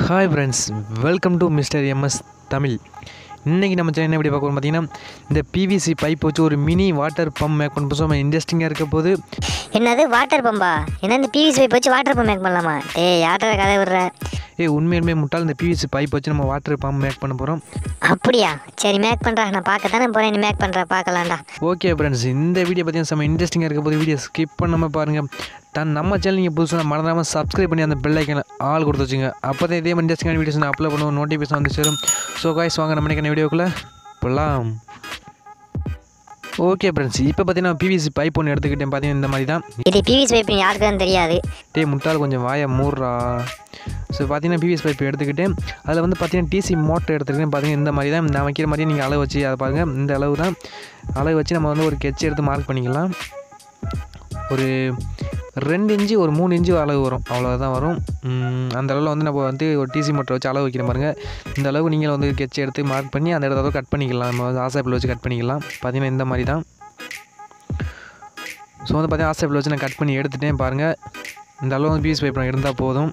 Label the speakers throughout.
Speaker 1: hi friends welcome to mister MS Tamil இன்றைக்கி நம்ம channel என்ன எப்படி பார்க்க போறோம் பார்த்தீங்கன்னா இந்த பிவிசி பைப் வச்சு ஒரு மினி வாட்டர் பம்ப் மேக் பண்ண போகிறோம் இன்ட்ரெஸ்டிங்காக இருக்க போது
Speaker 2: என்னது வாட்டர் பம்பா என்ன இந்த பிவிசி பைப் வச்சு வாட்டர் பம்ப் மேக் பண்ணலாமா டேய் யார்கிட்ட கதை விடுற
Speaker 1: ஏ உண்மையுமே முட்டாள் இந்த பிவிசி பைப் வச்சு நம்ம வாட்டர் பம்ப் மேக் பண்ண போகிறோம்
Speaker 2: அப்படியா சரி மேக் பண்ணுறா நான் பார்க்க தானே போகிறேன் நீ மேக் பண்ணுற பார்க்கலாம்டா
Speaker 1: ஓகே ஃப்ரெண்ட்ஸ் இந்த வீடியோ பார்த்தீங்கன்னா செம்ம இன்ட்ரெஸ்டிங்காக இருக்க போது வீடியோ ஸ்கிப் பண்ணாமல் பாருங்கள் தான் நம்ம சேனல் நீங்கள் புதுசாக மறந்துடாமல் சப்ஸ்கிரைப் பண்ணி அந்த பெல் ஐக்கனை ஆள் கொடுத்து வச்சுங்க அப்போ தான் இதே மாதிரி இன்ட்ரெஸ்டிங்கான வீடியோஸ் நான் அப்லோட் பண்ணுவோம் நோட்டிஃபிகேஷன் வந்து சேரும் ஸோ காய்ஸ் வாங்க நம்ம நினைக்கிற வீடியோக்குள்ளே போகலாம் ஓகே ஃப்ரெண்ட்ஸ் இப்போ பார்த்தீங்கன்னா பிவிசி பைப் ஒன்று எடுத்துக்கிட்டேன் பார்த்தீங்கன்னா இந்த மாதிரி தான்
Speaker 2: இது பிவிசி பைப் யாருக்கு தான் தெரியாது
Speaker 1: டே முட்டாள் கொஞ்சம் வாயை மூடுறா ஸோ பார்த்தீங்கன்னா பிவிஎஸ் பைப் எடுத்துக்கிட்டு அதில் வந்து பார்த்தீங்கன்னா டிசி மோட்டர் எடுத்துக்கிட்டேன் பார்த்தீங்கன்னா இந்த மாதிரி தான் நான் வைக்கிற மாதிரி நீங்கள் அளவு வச்சு அதை பாருங்கள் இந்த அளவு தான் அளவு வச்சு நம்ம வந்து ஒரு கெட்ச் எடுத்து மார்க் பண்ணிக்கலாம் ஒரு ரெண்டு இன்ச்சு ஒரு மூணு இன்ச்சு அளவு வரும் அவ்வளோதான் வரும் உம், அந்த அளவில் வந்து நம்ம வந்து ஒரு டிசி மோட்டர் வச்சு அளவு வைக்கிற பாருங்க இந்த அளவு நீங்கள் வந்து கெட்ச் எடுத்து மார்க் பண்ணி அந்த இடத்துல கட் பண்ணிக்கலாம் நம்ம வந்து ஆசாப்பில் வச்சு கட் பண்ணிக்கலாம் பார்த்தீங்கன்னா இந்த மாதிரி தான் ஸோ வந்து பார்த்தீங்கன்னா ஆசாப்பில் வச்சு நான் கட் பண்ணி எடுத்துட்டேன் பாருங்கள் இந்த அளவு வந்து பீஸ் பைப் இருந்தால் போதும்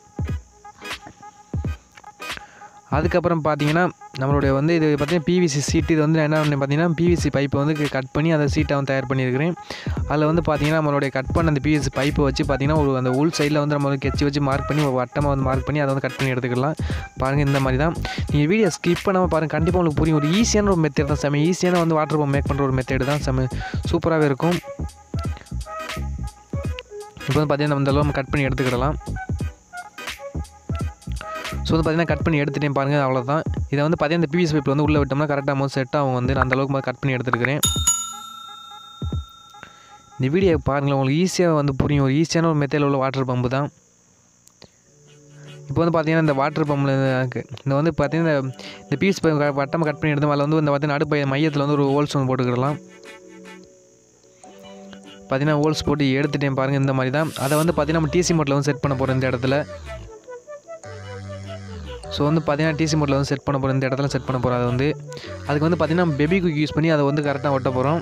Speaker 1: அதுக்கப்புறம் பார்த்தீங்கன்னா நம்மளுடைய வந்து இது பார்த்தீங்கன்னா பிவிசி சீட்டு இது வந்து நான் என்ன பண்ணேன் பார்த்தீங்கன்னா பிவிசி பைப்பை வந்து கட் பண்ணி அந்த சீட்டை வந்து தயார் பண்ணியிருக்கிறேன் அதில் வந்து பார்த்தீங்கன்னா நம்மளுடைய கட் பண்ண அந்த பிவிசி பைப்பை வச்சு பார்த்தீங்கன்னா ஒரு அந்த உள் சைடில் வந்து நம்ம வந்து கெச்சி வச்சு மார்க் பண்ணி ஒரு வட்டமாக வந்து மார்க் பண்ணி அதை வந்து கட் பண்ணி எடுத்துக்கலாம் பாருங்கள் இந்த மாதிரி தான் நீங்கள் வீடியோ ஸ்கிப் பண்ணாமல் பாருங்கள் கண்டிப்பாக உங்களுக்கு புரியும் ஒரு ஈஸியான ஒரு மெத்தட் தான் செம்ம ஈஸியான வந்து வாட்டர் பம்ப் மேக் பண்ணுற ஒரு மெத்தட் தான் செம்ம சூப்பராகவே இருக்கும் இப்போ வந்து பார்த்தீங்கன்னா நம்ம இந்த அளவு நம்ம கட் பண்ணி எடுத்துக்கிடலாம் ஸோ வந்து பார்த்தீங்கன்னா கட் பண்ணி எடுத்துட்டேன் பாருங்கள் அவ்வளோதான் இதை வந்து பார்த்தீங்கன்னா இந்த பிவிசி பைப்பில் வந்து உள்ளே விட்டோம்னா கரெக்டாக வந்து செட் ஆகும் வந்து நான் அந்த அளவுக்கு கட் பண்ணி எடுத்துருக்கிறேன் இந்த வீடியோ பாருங்களேன் உங்களுக்கு ஈஸியாக வந்து புரியும் ஒரு ஈஸியான ஒரு மெத்தேடில் உள்ள வாட்டர் பம்பு தான் இப்போ வந்து பார்த்தீங்கன்னா இந்த வாட்டர் பம்பில் இந்த வந்து பார்த்தீங்கன்னா இந்த- இந்த பீஸ் வட்டமாக கட் பண்ணி எடுத்தோம் அதில் வந்து இந்த பார்த்தீங்கன்னா நடுப்பை மையத்தில் வந்து ஒரு ஹோல்ஸ் ஒன்று போட்டுக்கிடலாம் பார்த்தீங்கன்னா ஹோல்ஸ் போட்டு எடுத்துட்டேன் பாருங்கள் இந்த மாதிரி தான் அதை வந்து பார்த்தீங்கன்னா நம்ம டிசி மோட்டில் வந்து செட் பண்ண போகிறோம் இந்த இடத்துல ஸோ வந்து பார்த்தீங்கன்னா டிசி மோட்டில் வந்து செட் பண்ண போகிறோம் இந்த இடத்துல செட் பண்ண போகிறோம் அதை வந்து அதுக்கு வந்து பார்த்தீங்கன்னா பெபி குக் யூஸ் பண்ணி அதை வந்து கரெக்டாக ஒட்ட போகிறோம்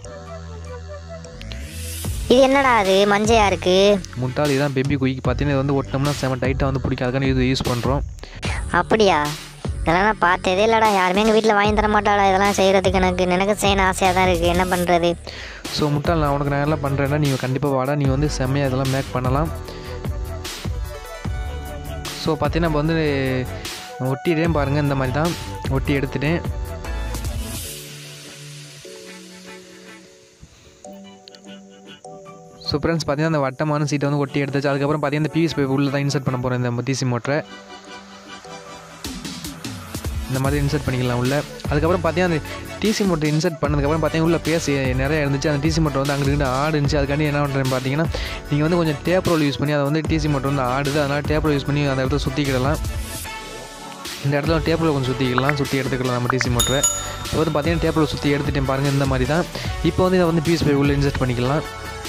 Speaker 2: இது என்னடா அது மஞ்சையா இருக்கு
Speaker 1: முட்டாள் இதுதான் பெபி குயிக் பார்த்தீங்கன்னா இது வந்து ஒட்டினோம்னா செம டைட்டாக வந்து பிடிக்காதுக்கான இது யூஸ் பண்ணுறோம்
Speaker 2: அப்படியா இதெல்லாம் நான் பார்த்ததே இல்லைடா யாருமே எங்கள் வீட்டில் வாங்கி தர மாட்டாடா இதெல்லாம் செய்கிறதுக்கு எனக்கு எனக்கு செய்யணும் ஆசையாக தான் இருக்குது என்ன பண்ணுறது
Speaker 1: ஸோ முட்டாள் நான் உனக்கு நான் எல்லாம் பண்ணுறேன்னா நீங்கள் கண்டிப்பாக வாடா நீ வந்து செம்மையாக இதெல்லாம் மேக் பண்ணலாம் ஸோ பார்த்தீங்கன்னா நம்ம வந்து ஒட்டிட்டேன் பாருங்கள் இந்த மாதிரி தான் ஒட்டி எடுத்துட்டேன் ஸோ ஃப்ரெண்ட்ஸ் பார்த்தீங்கன்னா அந்த வட்டமான சீட்டை வந்து ஒட்டி எடுத்துச்சு அதுக்கப்புறம் பார்த்தீங்கன்னா இந்த பிவிஸ் பைப் உள்ளே தான் இன்சர்ட் பண்ண போகிறேன் இந்த டிசி மோட்டரை இந்த மாதிரி இன்சர்ட் பண்ணிக்கலாம் உள்ள அதுக்கப்புறம் பார்த்தீங்கன்னா அந்த டிசி மோட்டர் இன்சர்ட் பண்ணதுக்கப்புறம் பார்த்தீங்கன்னா உள்ள பேசி நிறைய இருந்துச்சு அந்த டிசி மோட்டர் வந்து அங்கே இருந்து ஆடுச்சு அதுக்காண்டி என்ன பண்ணுறேன் பார்த்தீங்கன்னா நீங்கள் வந்து கொஞ்சம் டேப் ரோல் யூஸ் பண்ணி அதை வந்து டிசி மோட்டர் வந்து ஆடுது அதனால் டேப் ரோல் யூஸ் பண்ணி அந்த இடத்துல சுற்றிக்கிடலாம் இந்த இடத்துல டேப் ரோல் கொஞ்சம் சுற்றிக்கலாம் சுற்றி எடுத்துக்கலாம் நம்ம டிசி மோட்டரை இப்போ வந்து பார்த்தீங்கன்னா டேப் ரோல் சுற்றி எடுத்துட்டேன் பாருங்கள் இந்த மாதிரி தான் இப்போ வந்து இதை வந்து பிஎஸ் பை உள்ள இன்சர்ட் பண்ணிக்கலாம்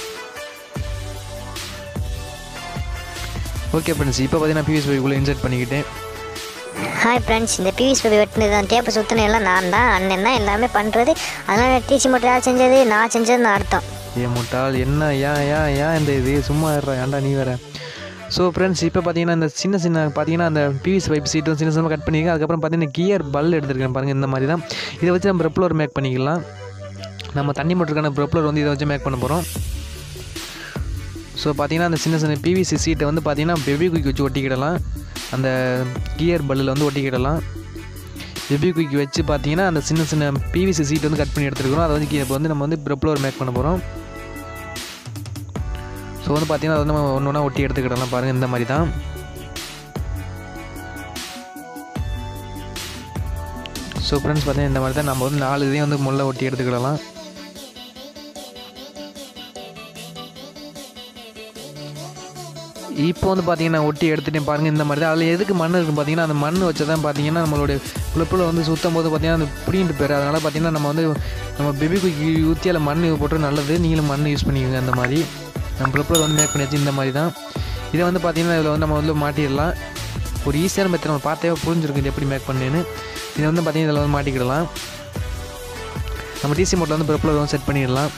Speaker 1: ஓகே ஃப்ரெண்ட்ஸ் இப்போ பார்த்தீங்கன்னா பிஎஸ் பை உள்ள இன்சர்ட் பண்ணிக்கிட்டேன்
Speaker 2: ஹாய் ஃப்ரெண்ட்ஸ் இந்த பிவிசி பைப் வெட்டினது தான் டேப்பு சுற்றின எல்லாம் நான் தான் அண்ணன் தான் எல்லாமே பண்ணுறது அதனால் டிசி மட்டும் யார் செஞ்சது நான் செஞ்சதுன்னு அர்த்தம்
Speaker 1: ஏன் முட்டாள் என்ன ஏன் ஏன் ஏன் இந்த இது சும்மா இருறா ஏன்டா நீ வேற ஸோ ஃப்ரெண்ட்ஸ் இப்போ பார்த்தீங்கன்னா இந்த சின்ன சின்ன பார்த்தீங்கன்னா அந்த பிவிசி பைப் சீட்டும் சின்ன சின்ன கட் பண்ணிக்க அதுக்கப்புறம் பார்த்தீங்கன்னா கியர் பல் எடுத்துருக்கேன் பாருங்கள் இந்த மாதிரி தான் இதை வச்சு நம்ம ப்ரெப்ளர் மேக் பண்ணிக்கலாம் நம்ம தண்ணி மோட்டருக்கான ப்ரெப்ளர் வந்து இதை வச்சு மேக் பண்ண போகிறோம் ஸோ பார்த்தீங்கன்னா அந்த சின்ன சின்ன பிவிசி சீட்டை வந்து பார்த்தீங்கன்னா பெபி குயிக் வச்சு ஒட்டிக்கிடலாம் அந்த கியர் பல்லில் வந்து ஒட்டிக்கிடலாம் பெபி குயிக் வச்சு பார்த்தீங்கன்னா அந்த சின்ன சின்ன பிவிசி சீட் வந்து கட் பண்ணி எடுத்துருக்கிறோம் அதை வந்து இப்போ வந்து நம்ம வந்து ப்ரெப்ளர் மேக் பண்ண போகிறோம் ஸோ வந்து பார்த்தீங்கன்னா அதை வந்து நம்ம ஒன்று ஒன்றா ஒட்டி எடுத்துக்கிடலாம் பாருங்கள் இந்த மாதிரி தான் ஸோ ஃப்ரெண்ட்ஸ் பார்த்தீங்கன்னா இந்த மாதிரி தான் நம்ம வந்து நாலு இதையும் வந்து முள்ள ஒட்டி எடுத்துக்கிடலாம் இப்போ வந்து பார்த்தீங்கன்னா ஒட்டி எடுத்துட்டேன் பாருங்கள் இந்த மாதிரி தான் அதில் எதுக்கு மண் இருக்குது பார்த்தீங்கன்னா அந்த மண் வச்சு தான் பார்த்தீங்கன்னா நம்மளுடைய குழப்பில் வந்து சுத்தம் போது பார்த்தீங்கன்னா அந்த பிடிங்கிட்டு போயிரு அதனால் பார்த்தீங்கன்னா நம்ம வந்து நம்ம பெபி குக்கி ஊற்றி அதில் மண் போட்டு நல்லது நீங்களும் மண் யூஸ் பண்ணிக்கோங்க அந்த மாதிரி நம்ம குழப்பில் வந்து மேக் பண்ணியாச்சு இந்த மாதிரி தான் இதை வந்து பார்த்தீங்கன்னா இதில் வந்து நம்ம வந்து மாட்டிடலாம் ஒரு ஈஸியான மெத்தட் நம்ம பார்த்தே புரிஞ்சிருக்கு இது எப்படி மேக் பண்ணேன்னு இதை வந்து பார்த்தீங்கன்னா இதில் வந்து மாட்டிக்கிடலாம் நம்ம டிசி மோட்டில் வந்து ப்ரொப்பலர் வந்து செட் பண்ணிடலாம்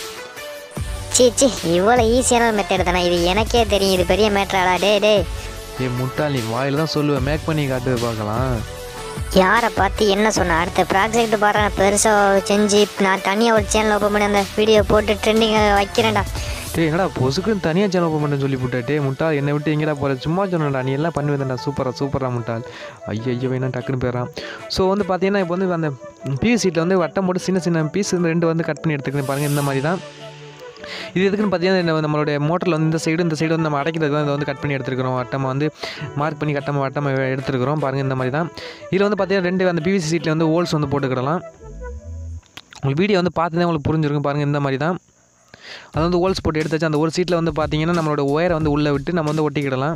Speaker 2: சீ சீ இவ்வளோ ஈஸியான மெத்தட் தானே இது எனக்கே தெரியும் இது பெரிய மேட்ராடா டே டே
Speaker 1: ஏ முட்டாளி வாயில் தான் சொல்லுவேன் மேக் பண்ணி காட்டு பார்க்கலாம்
Speaker 2: யாரை பார்த்து என்ன சொன்ன அடுத்த ப்ராஜெக்ட் பாரு பெருசாக செஞ்சு நான் தனியாக ஒரு சேனல் ஓப்பன் பண்ணி அந்த வீடியோ போட்டு ட்ரெண்டிங்கை வைக்கிறேன்டா
Speaker 1: டேய் என்னடா பொசுக்குன்னு தனியாக சேனல் ஓப்பன் பண்ண சொல்லி போட்டா டே முட்டாள் என்னை விட்டு எங்கடா போகிற சும்மா சொன்னடா நீ எல்லாம் பண்ணுவேன்டா சூப்பரா சூப்பரா முட்டாள் ஐயோ ஐயோ வேணா டக்குன்னு போயிடறான் ஸோ வந்து பார்த்தீங்கன்னா இப்போ வந்து அந்த பீஸ் சீட்டில் வந்து வட்டம் போட்டு சின்ன சின்ன பீஸ் வந்து ரெண்டு வந்து கட் பண்ணி எடுத்துக்கிறேன் பாருங்கள் இந்த மாதிரி தான் இது எதுக்குன்னு பார்த்தீங்கன்னா இந்த நம்மளுடைய மோட்டரில் வந்து இந்த சைடு இந்த சைடு வந்து நம்ம அடைக்கிறதுக்கு தான் இதை வந்து கட் பண்ணி எடுத்துருக்கிறோம் வட்டமாக வந்து மார்க் பண்ணி கட்டமாக வட்டமாக எடுத்துருக்கிறோம் பாருங்கள் இந்த மாதிரி தான் இதில் வந்து பார்த்தீங்கன்னா ரெண்டு அந்த பிவிசி சீட்டில் வந்து ஹோல்ஸ் வந்து போட்டுக்கிடலாம் உங்களுக்கு வீடியோ வந்து பார்த்து தான் உங்களுக்கு புரிஞ்சிருக்கும் பாருங்கள் இந்த மாதிரி தான் அது வந்து ஹோல்ஸ் போட்டு எடுத்தாச்சு அந்த ஒரு சீட்டில் வந்து பார்த்தீங்கன்னா நம்மளோட ஒயரை வந்து உள்ளே விட்டு நம்ம வந்து ஒட்டிக்கிடலாம்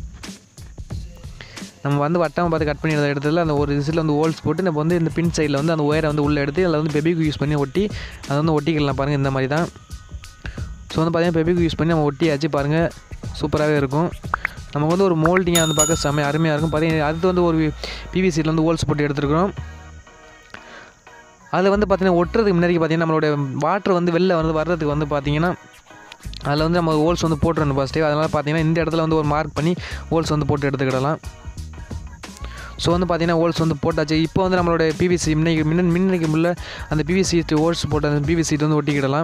Speaker 1: நம்ம வந்து வட்டமாக பார்த்து கட் பண்ணி எடுத்த இடத்துல அந்த ஒரு இதில் வந்து ஹோல்ஸ் போட்டு நம்ம வந்து இந்த பின் சைடில் வந்து அந்த ஒயரை வந்து உள்ளே எடுத்து அதில் வந்து பெபிக்கு யூஸ் பண்ணி ஒட்டி அதை வந்து ஒட்டிக்கலாம் பாருங்கள் இந்த மாதிரி தான் ஸோ வந்து பார்த்தீங்கன்னா பெபிக்கு யூஸ் பண்ணி நம்ம ஒட்டியாச்சு பாருங்கள் சூப்பராகவே இருக்கும் நமக்கு வந்து ஒரு மோல்டிங்காக வந்து பார்க்க செம்ம அருமையாக இருக்கும் பார்த்தீங்கன்னா அடுத்து வந்து ஒரு பிவிசியில் வந்து ஹோல்ஸ் போட்டு எடுத்துருக்குறோம் அதில் வந்து பார்த்தீங்கன்னா ஒட்டுறதுக்கு முன்னாடி பார்த்தீங்கன்னா நம்மளோட வாட்டர் வந்து வெளில வந்து வர்றதுக்கு வந்து பார்த்தீங்கன்னா அதில் வந்து நம்ம ஹோல்ஸ் வந்து போட்டுறணும் ஃபஸ்ட்டு அதனால் பார்த்தீங்கன்னா இந்த இடத்துல வந்து ஒரு மார்க் பண்ணி ஹோல்ஸ் வந்து போட்டு எடுத்துக்கிடலாம் ஸோ வந்து பார்த்தீங்கன்னா ஹோல்ஸ் வந்து போட்டாச்சு இப்போ வந்து நம்மளோட பிவிசி இன்னைக்கு மின்ன மின்னைக்கு முள்ள அந்த பிவிசி ஹோல்ஸ் போட்டு அந்த பிவிசி வந்து ஒட்டிக்கிடலாம்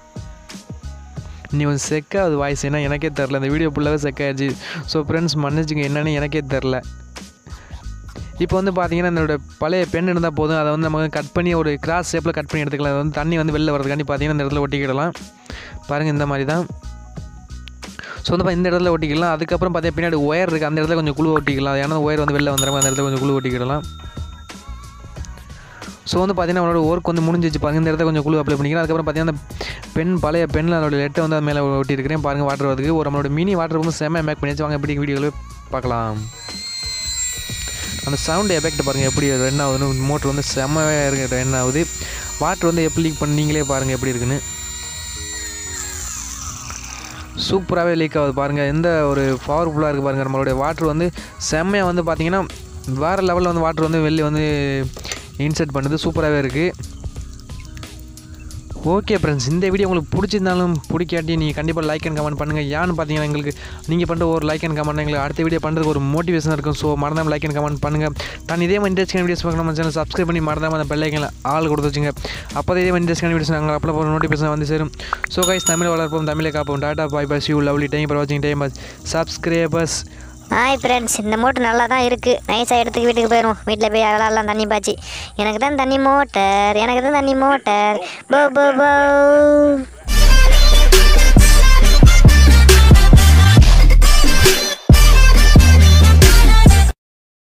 Speaker 1: நீ வந்து செக்காது வாய்ஸ் ஏன்னா எனக்கே தெரில இந்த வீடியோ ஃபுல்லாகவே செக்காயிடுச்சு ஸோ ஃப்ரெண்ட்ஸ் மன்னிச்சுங்க என்னன்னு எனக்கே தெரில இப்போ வந்து பார்த்தீங்கன்னா என்னோட பழைய பென் இருந்தால் போதும் அதை வந்து நம்ம கட் பண்ணி ஒரு கிராஸ் ஷேப்பில் கட் பண்ணி எடுத்துக்கலாம் அது வந்து தண்ணி வந்து வெளில வரதுக்காண்டி பார்த்தீங்கன்னா இந்த இடத்துல ஒட்டிக்கிடலாம் பாருங்கள் இந்த மாதிரி தான் ஸோ வந்து பா- இந்த இடத்துல ஒட்டிக்கலாம் அதுக்கப்புறம் பார்த்தீங்கன்னா பின்னாடி ஒயர் இருக்குது அந்த இடத்துல கொஞ்சம் குழு ஒட்டிக்கலாம் ஏன்னா ஒயர் வந்து வெளில வந்துடும் அந்த இடத்துல கொஞ்சம் குழு ஒட்டிக்கிடலாம் ஸோ வந்து பார்த்தீங்கன்னா அவனோட ஒர்க் வந்து முடிஞ்சிச்சு பாருங்க இந்த இடத்துல கொஞ்சம் குழு அப்ளை பண்ணிக்கலாம் அதுக்கப்புறம் பார்த்தீங்கன்னா அந்த பென் பழைய பெண்ணில் அதோட லெட்டை வந்து அது மேலே ஒட்டியிருக்கிறேன் பாருங்கள் வாட்டர் வரதுக்கு ஒரு நம்மளோட மினி வாட்டர் வந்து செம்ம மேக் பண்ணியாச்சு வாங்க எப்படி வீடியோவில் பார்க்கலாம் அந்த சவுண்ட் எஃபெக்ட் பாருங்கள் எப்படி ரன் ஆகுதுன்னு மோட்ரு வந்து செம்மவே இருக்கு ரன் ஆகுது வாட்டர் வந்து எப்படி லீக் பண்ணி நீங்களே பாருங்கள் எப்படி இருக்குன்னு சூப்பராகவே லீக் ஆகுது பாருங்கள் எந்த ஒரு பவர்ஃபுல்லாக இருக்குது பாருங்கள் நம்மளுடைய வாட்டர் வந்து செம்மையாக வந்து பார்த்தீங்கன்னா வேறு லெவலில் வந்து வாட்டர் வந்து வெளியே வந்து இன்சர்ட் பண்ணுது சூப்பராகவே இருக்குது ஓகே ஃப்ரெண்ட்ஸ் இந்த வீடியோ உங்களுக்கு பிடிச்சிருந்தாலும் பிடிக்காட்டி நீங்கள் கண்டிப்பாக லைக் அண்ட் கமெண்ட் பண்ணுங்கள் ஏன்னு பார்த்தீங்கன்னா எங்களுக்கு நீங்கள் பண்ணுற ஒரு லைக் அண்ட் கமெண்ட் எங்களுக்கு அடுத்த வீடியோ பண்ணுறதுக்கு ஒரு மோட்டிவேஷன் இருக்கும் ஸோ மறந்தாமல் லைக் அண்ட் கமெண்ட் பண்ணுங்கள் நான் இதே மாதிரி இன்ட்ரெஸ்டிங் வீடியோஸ் பார்க்கணும் நம்ம சேனல் சப்ஸ்கிரைப் பண்ணி மறந்தாமல் அந்த பெல்லைக்கில் ஆள் கொடுத்து வச்சுங்க அப்போ இதே மாதிரி இன்ட்ரெஸ்டிங் வீடியோஸ் நாங்கள் அப்லோட் பண்ணுற நோட்டிஃபிகேஷன் வந்து சேரும் ஸோ கைஸ் தமிழ் வளர்ப்போம் தமிழை காப்போம் tata bye bus you lovely time for வாட்சிங் டைம் சப்ஸ்கிரைபர்ஸ்
Speaker 2: ஹாய் ஃப்ரெண்ட்ஸ் இந்த மோட்டர் நல்லா தான் இருக்குது நைஸாக எடுத்துக்கு வீட்டுக்கு போயிடும் வீட்டில் போய் அகலாம் தண்ணி பாய்ச்சி எனக்கு தான் தண்ணி மோட்டர் எனக்கு தான் தண்ணி மோட்டர் போ போ போ